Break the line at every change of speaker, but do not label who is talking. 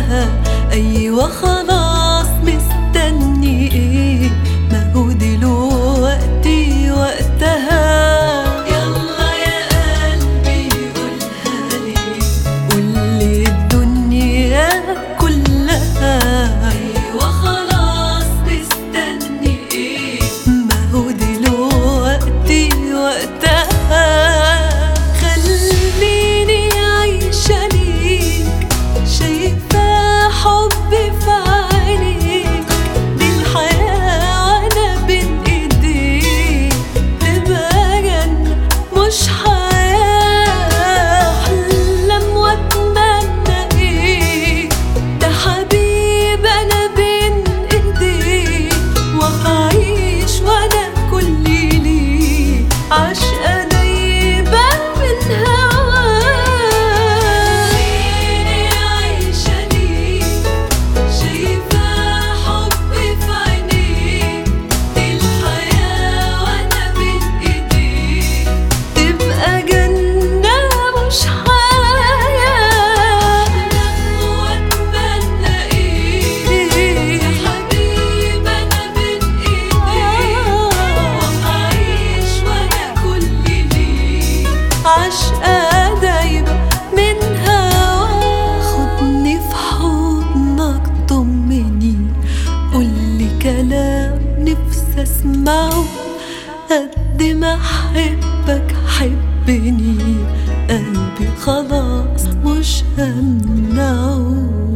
كلها أيوة خلاص مستني ايه ما هو دلوقتي وقتها يلا يا قلبي قولها لي قولي الدنيا كلها أيوة خلاص مستني ايه ما هو دلوقتي وقتها خليني عايشة ليك شايفة حبي في عينيك دي الحياة وانا بين ايديك تبقى جنة مش حياة احلم واتمنى ايه ده حبيب انا بين ايديك وهعيش وانا كل ليه عشقة دايبة من هواك عايشة ليك شايفة حبي في عينيك دي الحياة وانا بين ايديك تبقى جنة مش حياة واتمنى ايه يا حبيب انا بين ايديك وهعيش وانا كل ليه عشقة دايبة من هوا خدني في حضنك طمني قولي كلام نفسي اسمعه قد ما احبك حبني قلبي خلاص مش همنعه